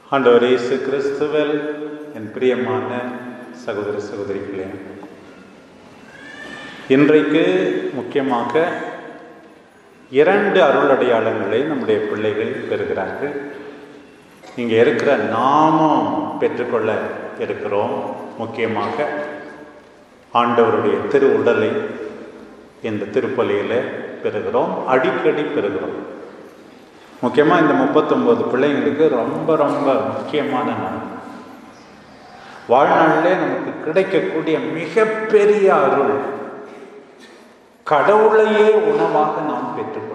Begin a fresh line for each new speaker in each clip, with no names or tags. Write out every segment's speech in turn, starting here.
ஆண்டவர் இயேசு கிறிஸ்துவில் என் பிரியமான சகோதர சகோதரிகளே இன்றைக்கு முக்கியமாக இரண்டு அருள் அடையாளங்களை நம்முடைய பிள்ளைகள் பெறுகிறார்கள் இங்கே இருக்கிற நாமும் பெற்றுக்கொள்ள இருக்கிறோம் முக்கியமாக ஆண்டவருடைய திரு உடலை இந்த திருப்பலியில் பெறுகிறோம் அடிக்கடி பெறுகிறோம் முக்கியமாக இந்த முப்பத்தொம்போது பிள்ளைங்களுக்கு ரொம்ப ரொம்ப முக்கியமான நாள் வாழ்நாளிலே நமக்கு கிடைக்கக்கூடிய மிகப்பெரிய அருள் கடவுளையே உணவாக நாம் பெற்றுக்கொள்ளும்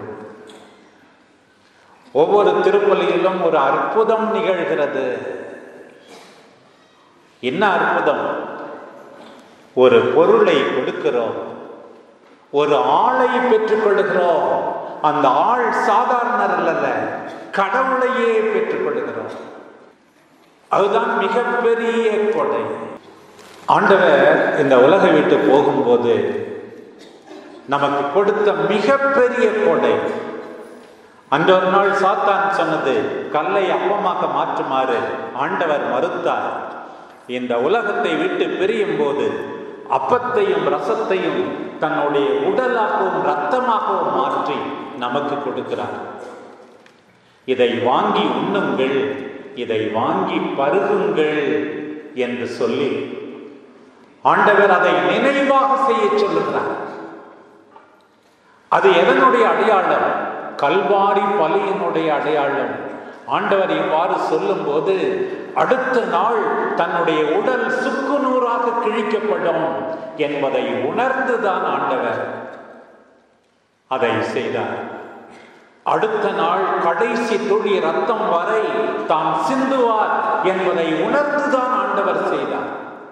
ஒவ்வொரு திருப்பலியிலும் ஒரு அற்புதம் நிகழ்கிறது என்ன அற்புதம் ஒரு பொருளை கொடுக்கிறோம் ஒரு ஆளை பெற்றுக்கொள்ளுகிறோம் அந்த ஆள் சாதாரணர் அல்ல கடவுளையே பெற்றுக்கொள்ளுகிறோம் அதுதான் மிகப்பெரிய கொடை ஆண்டவர் இந்த உலகை விட்டு போகும்போது நமக்கு கொடுத்த மிகப்பெரிய கொடை அந்த ஒரு நாள் சாத்தான் சொன்னது கல்லை அப்பமாக மாற்றுமாறு ஆண்டவர் மறுத்தார் இந்த உலகத்தை விட்டு பிரியும் போது அப்பத்தையும் ரசத்தையும் தன்னுடைய உடலாகவும் இரத்தமாகவும் மாற்றி நமக்கு கொடுக்கிறார் இதை வாங்கி உண்ணுங்கள் இதை வாங்கி பருகுங்கள் என்று சொல்லி ஆண்டவர் அதை நினைவாக செய்ய சொல்லுகிறார் அது எதனுடைய அடையாளம் கல்வாரி பலியினுடைய அடையாளம் ஆண்டவர் இவ்வாறு சொல்லும்போது அடுத்த நாள் தன்னுடைய உடல் சுக்கு நூறாக கிழிக்கப்படும் என்பதை உணர்ந்துதான் ஆண்டவர் அதை செய்தார் அடுத்த நாள் கடைசி துளி ரத்தம் வரை தான் சிந்துவார் என்பதை உணர்ந்துதான் ஆண்டவர் செய்தார்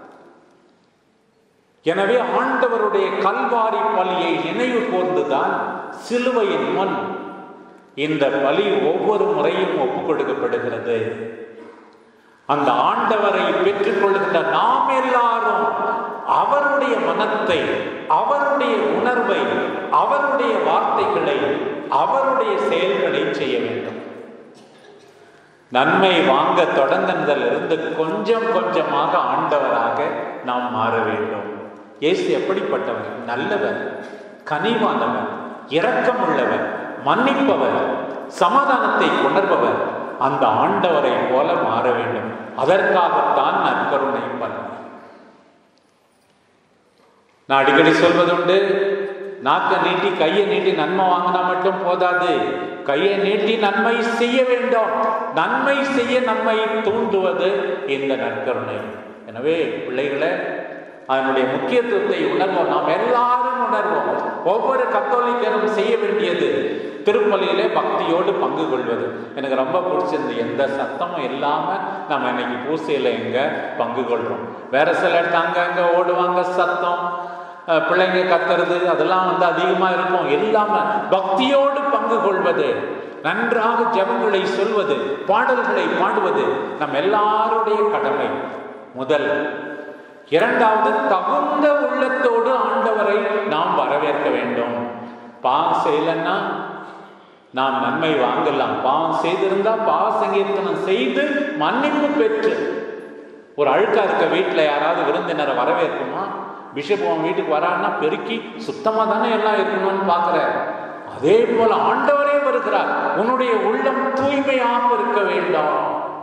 எனவே ஆண்டவருடைய கல்வாரி பலியை நினைவு கூர்ந்துதான் சிலுவையின் முன் இந்த பலி ஒவ்வொரு முறையும் ஒப்புக் கொடுக்கப்படுகிறது அந்த ஆண்டவரை பெற்றுக்கொள்கின்ற நாம் எல்லாரும் அவருடைய மனத்தை அவருடைய உணர்வை அவருடைய வார்த்தைகளை அவருடைய செயல்களை செய்ய வேண்டும் நன்மை வாங்க தொடங்கினதிலிருந்து கொஞ்சம் கொஞ்சமாக ஆண்டவராக நாம் மாற வேண்டும் இயேசு எப்படிப்பட்டவர் நல்லவர் கனிவானவர் இரக்கமுள்ளவர் மன்னிப்பவர் சமாதானத்தை கொணர்பவர் அந்த ஆண்டவரை போல மாற வேண்டும் அதற்காகத்தான் நற்கருணை பண்ண நான் அடிக்கடி சொல்வதுண்டு நாக்க நீட்டி கையை நீட்டி நன்மை வாங்கினா மட்டும் போதாது கையை நீட்டி நன்மை செய்ய வேண்டும் நன்மை செய்ய நம்மை தூண்டுவது இந்த நற்கருணை எனவே பிள்ளைகளை அதனுடைய முக்கியத்துவத்தை உணர்வோம் நாம் எல்லாரும் உணர்வோம் ஒவ்வொரு கத்தோலிக்கரும் செய்ய வேண்டியது திருப்பலியிலே பக்தியோடு பங்கு கொள்வது எனக்கு ரொம்ப பிடிச்சிருந்து எந்த சத்தமும் இல்லாமல் நம்ம இன்னைக்கு பூசையில் எங்கே பங்கு கொள்கிறோம் வேற சில இடத்துல அங்கங்கே ஓடுவாங்க சத்தம் பிள்ளைங்க கத்துறது அதெல்லாம் வந்து அதிகமாக இருக்கும் இல்லாமல் பக்தியோடு பங்கு கொள்வது நன்றாக ஜபங்களை சொல்வது பாடல்களை பாடுவது நம் எல்லாருடைய கடமை முதல் இரண்டாவது தகுந்த உள்ளத்தோடு ஆண்டவரை நாம் வரவேற்க வேண்டும் பாவம் செய்யலன்னா நாம் நன்மை வாங்கலாம் பாவம் செய்திருந்தா பாவ சங்கீர்த்தனம் செய்து மன்னிப்பு பெற்று ஒரு அழுக்கா இருக்க வீட்டில் யாராவது விருந்தினரை வரவேற்குமா பிஷப் உன் வீட்டுக்கு வரான்னா பெருக்கி சுத்தமாக தானே எல்லாம் இருக்கணும்னு பார்க்குற அதே போல ஆண்டவரே வருகிறார் உன்னுடைய உள்ளம் தூய்மையாக இருக்க வேண்டும்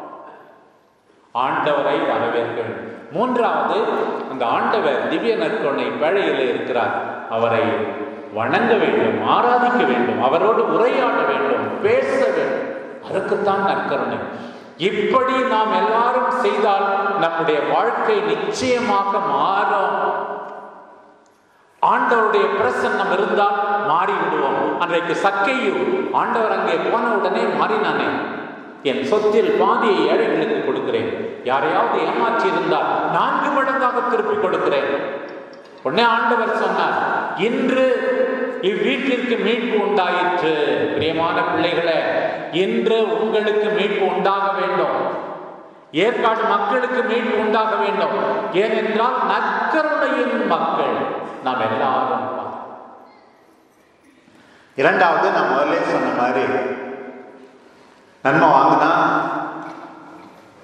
ஆண்டவரை வரவேற்க வேண்டும் மூன்றாவது அந்த ஆண்டவர் திவ்ய நற்கொணை பேழையில் இருக்கிறார் அவரை வணங்க வேண்டும் ஆராதிக்க வேண்டும் அவரோடு உரையாட வேண்டும் பேச வேண்டும் அதுக்குத்தான் நற்கருணை இப்படி நாம் எல்லாரும் செய்தால் நம்முடைய வாழ்க்கை நிச்சயமாக மாறும் ஆண்டவருடைய பிரசன்னம் இருந்தால் மாறி விடுவோம் அன்றைக்கு சக்கையும் ஆண்டவர் அங்கே போன உடனே மாறினானே என் சொத்தில் பாதியை ஏழைகளுக்கு கொடுக்கிறேன் யாரையாவது ஏமாற்றி இருந்தால் நான்கு மடங்காக திருப்பி கொடுக்கிறேன் உடனே ஆண்டவர் சொன்னார் இன்று இவ்வீட்டிற்கு மீட்பு உண்டாயிற்று பிரியமான பிள்ளைகளே இன்று உங்களுக்கு மீட்பு உண்டாக வேண்டும் ஏற்காடு மக்களுக்கு மீட்பு உண்டாக வேண்டும் ஏனென்றால் நற்கருணையின் மக்கள் நாம் எல்லாரும் இரண்டாவது நான் முதல்ல சொன்ன மாதிரி நன்மை வாங்கினா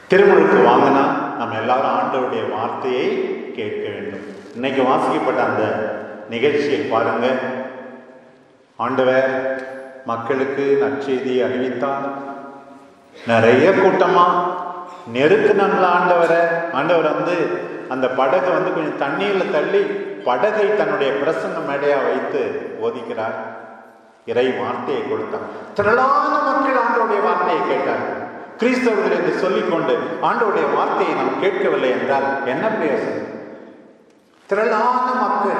திருமுழுக்கு வாங்கினா நம்ம எல்லாரும் ஆண்டவருடைய வார்த்தையை கேட்க வேண்டும் இன்னைக்கு வாசிக்கப்பட்ட அந்த நிகழ்ச்சியை பாருங்க ஆண்டவர் மக்களுக்கு நற்செய்தியை அறிவித்தார் நிறைய கூட்டமா நெருக்குனாங்களா ஆண்டவரை ஆண்டவர் வந்து அந்த படகை வந்து கொஞ்சம் தண்ணீர்ல தள்ளி படகை தன்னுடைய பிரசன்ன மேடையா வைத்து ஓதிக்கிறார் இறை வார்த்தையை கொடுத்தார் திரளான மக்கள் ஆண்டவருடைய வார்த்தையை கேட்டார் கிறிஸ்தவர்கள் என்று சொல்லிக்கொண்டு ஆண்டவருடைய வார்த்தையை நாம் கேட்கவில்லை என்றால் என்ன பிரயோசனம் திரளான மக்கள்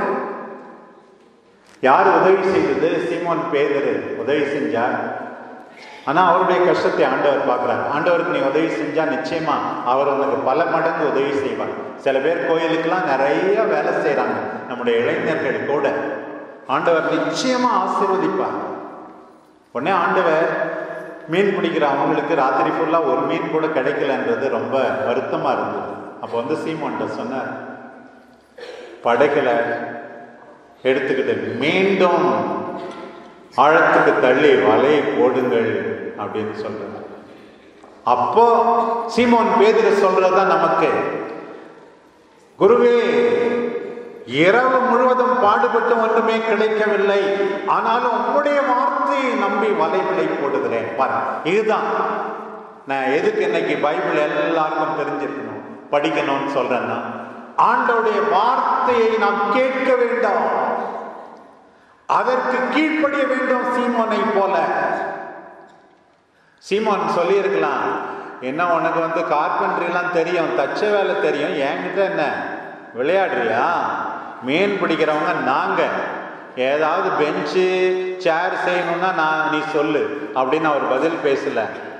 யார் உதவி செய்தது சீமோன் பேதரு உதவி செஞ்சார் ஆனா அவருடைய கஷ்டத்தை ஆண்டவர் பார்க்கிறார் ஆண்டவருக்கு நீ உதவி செஞ்சா நிச்சயமா அவர் உனக்கு பல மடங்கு உதவி செய்வார் சில பேர் கோயிலுக்கெல்லாம் நிறைய வேலை செய்றாங்க நம்முடைய இளைஞர்கள் கூட ஆண்டவர் நிச்சயமா ஆசீர்வதிப்பார் உடனே ஆண்டவர் மீன் பிடிக்கிற அவங்களுக்கு ராத்திரி ஃபுல்லா ஒரு மீன் கூட கிடைக்கலன்றது ரொம்ப வருத்தமா இருந்தது அப்போ வந்து சீமோன்ட்ட சொன்னார் படகுல எடுத்துக்கிட்டு மீண்டும் ஆழத்துக்கு தள்ளி வலையை போடுங்கள் அப்படின்னு சொல்றாங்க அப்போ சீமோன் பேதுரு சொல்றதுதான் நமக்கு குருவே இரவு முழுவதும் பாடுபட்டு ஒன்றுமே கிடைக்கவில்லை ஆனாலும் உம்முடைய வார்த்தையை நம்பி வலைகளை போடுகிறேன் பாரு இதுதான் நான் எதுக்கு இன்னைக்கு பைபிள் எல்லாருக்கும் தெரிஞ்சிருக்கணும் படிக்கணும்னு சொல்றேன்னா ஆண்டவுடைய வார்த்தையை நாம் கேட்க வேண்டாம் அதற்கு கீழ்ப்படிய வேண்டும் சீமோனை போல சீமோன் சொல்லியிருக்கலாம் என்ன உனக்கு வந்து கார்பென்ட்ரிலாம் தெரியும் தச்ச வேலை தெரியும் என்கிட்ட என்ன விளையாடுறியா மீன் பிடிக்கிறவங்க நாங்க ஏதாவது பெஞ்சு சேர் செய்யணும்னா நான் நீ சொல்லு அப்படின்னு அவர் பதில் பேசல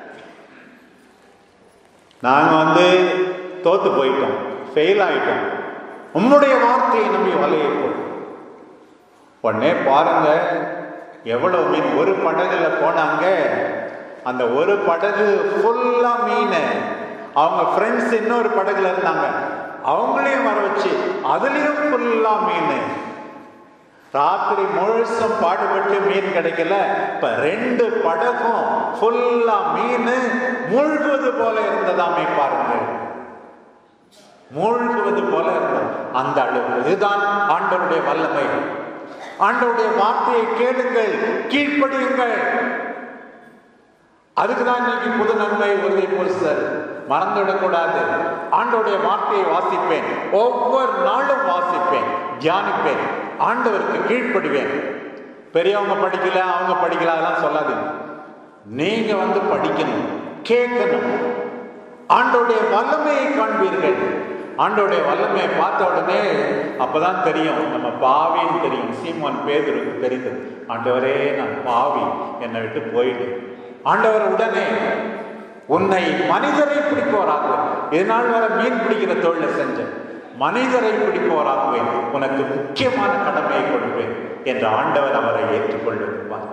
நாங்க வந்து தோத்து போயிட்டோம் ஃபெயில் ஆயிட்டோம் உம்முடைய வார்த்தையை நம்பி வலையை போட்டோம் உடனே பாருங்க எவ்வளவு மீன் ஒரு படகுல போனாங்க அந்த ஒரு படகு ஃபுல்லா மீன் அவங்க ஃப்ரெண்ட்ஸ் இன்னொரு படகுல இருந்தாங்க அவங்களையும் வர வச்சு அதுலயும் ஃபுல்லா மீன் ராத்திரி முழுசும் பாடுபட்டு மீன் கிடைக்கல இப்ப ரெண்டு படகும் ஃபுல்லா மீன் மூழ்குவது போல இருந்ததாமே பாருங்க மூழ்குவது போல இருந்தது அந்த அளவு இதுதான் ஆண்டவருடைய வல்லமை ஆண்டவருடைய வார்த்தையை கேளுங்கள் கீழ்ப்படியுங்கள் அதுக்குதான் இன்னைக்கு புது நன்மை உறுதி சார் மறந்துவிடக்கூடாது ஆண்டவருடைய வார்த்தையை வாசிப்பேன் ஒவ்வொரு நாளும் வாசிப்பேன் தியானிப்பேன் ஆண்டவருக்கு கீழ்ப்படுவேன் பெரியவங்க படிக்கல அவங்க படிக்கல அதெல்லாம் சொல்லாதீங்க நீங்க வந்து படிக்கணும் கேட்கணும் ஆண்டோடைய வல்லமையை காண்பீர்கள் ஆண்டோடைய வல்லமையை பார்த்த உடனே அப்பதான் தெரியும் நம்ம பாவின்னு தெரியும் சீமான் பேதருக்கு தெரிந்தது ஆண்டவரே நான் பாவி என்னை விட்டு போயிடு ஆண்டவர் உடனே உன்னை மனிதரை பிடிப்பவராகுவேன் இதனால் வர மீன் பிடிக்கிற தொழிலை செஞ்சேன் மனிதரை பிடிப்பவராகுவேன் உனக்கு முக்கியமான கடமையை கொடுப்பேன் என்று ஆண்டவர் அவரை ஏற்றுக்கொள்ளிருப்பார்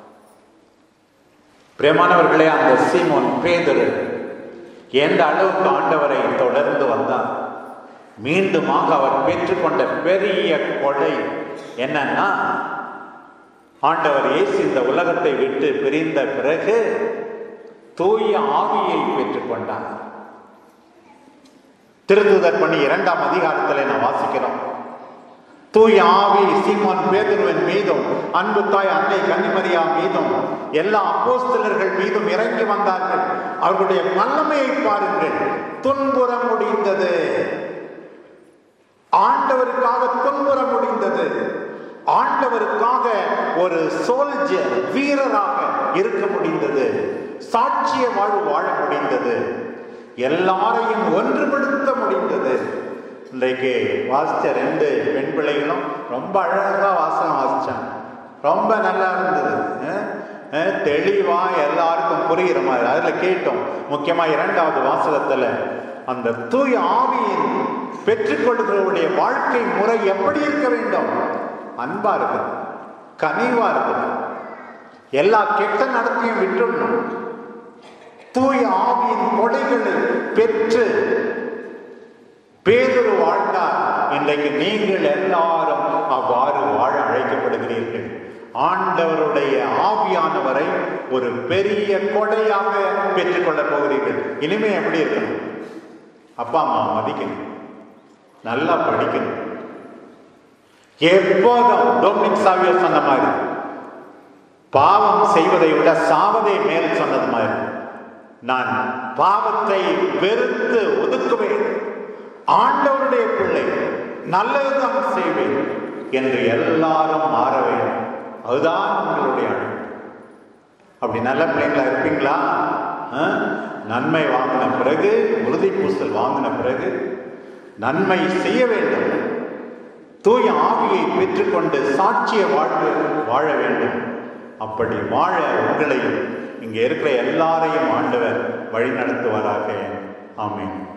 பிரேமானவர்களே அந்த சீமோன் பேதரு எந்த அளவுக்கு ஆண்டவரை தொடர்ந்து வந்தார் மீண்டுமாக அவர் பெற்றுக்கொண்ட பெரிய கொடை என்னன்னா ஆண்டவர் இயேசு இந்த உலகத்தை விட்டு பிரிந்த பிறகு தூய ஆவியை பெற்றுக்கொண்டார் திருத்துதர் பண்ணி இரண்டாம் அதிகாரத்தில் நான் வாசிக்கிறோம் தூய ஆவி சீமான் பேதுருவின் மீதும் அன்பு தாய் அன்னை கன்னிமரியா மீதும் எல்லா அப்போஸ்தலர்கள் மீதும் இறங்கி வந்தார்கள் அவர்களுடைய வல்லமையை பாருங்கள் துன்புற முடிந்தது ஆண்டவருக்காக துன்புற முடிந்தது ஆண்டவருக்காக ஒரு சோல்ஜர் வீரராக இருக்க முடிந்தது சாட்சிய வாழ்வு வாழ முடிந்தது எல்லாரையும் ஒன்றுபடுத்த முடிந்தது இன்றைக்கு வாசிச்ச ரெண்டு பெண் பிள்ளைகளும் ரொம்ப அழகா வாசகம் வாசிச்சாங்க ரொம்ப நல்லா இருந்தது அஹ், அஹ், தெளிவா எல்லாருக்கும் புரிகிற மாதிரி அதுல கேட்டோம் முக்கியமா இரண்டாவது வாசகத்துல அந்த தூய ஆவியின் பெற்றுக்கொள்கிறவருடைய வாழ்க்கை முறை எப்படி இருக்க வேண்டும் அன்பா இருக்கணும் கனிவா இருக்கணும் எல்லா கெட்ட நடத்தையும் விட்டுடணும் தூய ஆவியின் கொடைகளை பெற்று பேதுரு வாழ்ந்தார் இன்றைக்கு நீங்கள் எல்லாரும் அவ்வாறு வாழ அழைக்கப்படுகிறீர்கள் ஆண்டவருடைய ஆவியானவரை ஒரு பெரிய கொடையாக பெற்றுக்கொள்ளப் போகிறீர்கள் இனிமே எப்படி இருக்கணும் அப்பா அம்மா மதிக்கணும் நல்லா படிக்கணும் எப்போதும் டொமினிக் சாவியோ சொன்ன மாதிரி பாவம் செய்வதை விட சாவதை மேல் சொன்னது மாதிரி நான் பாவத்தை வெறுத்து ஒதுக்குவேன் ஆண்டவருடைய பிள்ளை நல்லதுதான் செய்வேன் என்று எல்லாரும் மாற வேண்டும் அதுதான் உங்களுடைய அழைப்பு அப்படி நல்ல பிள்ளைங்களா இருப்பீங்களா ஆ? நன்மை வாங்கின பிறகு உறுதி பூசல் வாங்கின பிறகு நன்மை செய்ய வேண்டும் தூய ஆவியை பெற்றுக்கொண்டு சாட்சிய வாழ்வு வாழ வேண்டும் அப்படி வாழ உங்களையும் இங்கே இருக்கிற எல்லாரையும் ஆண்டவர் வழி நடத்துவாராக ஆமென்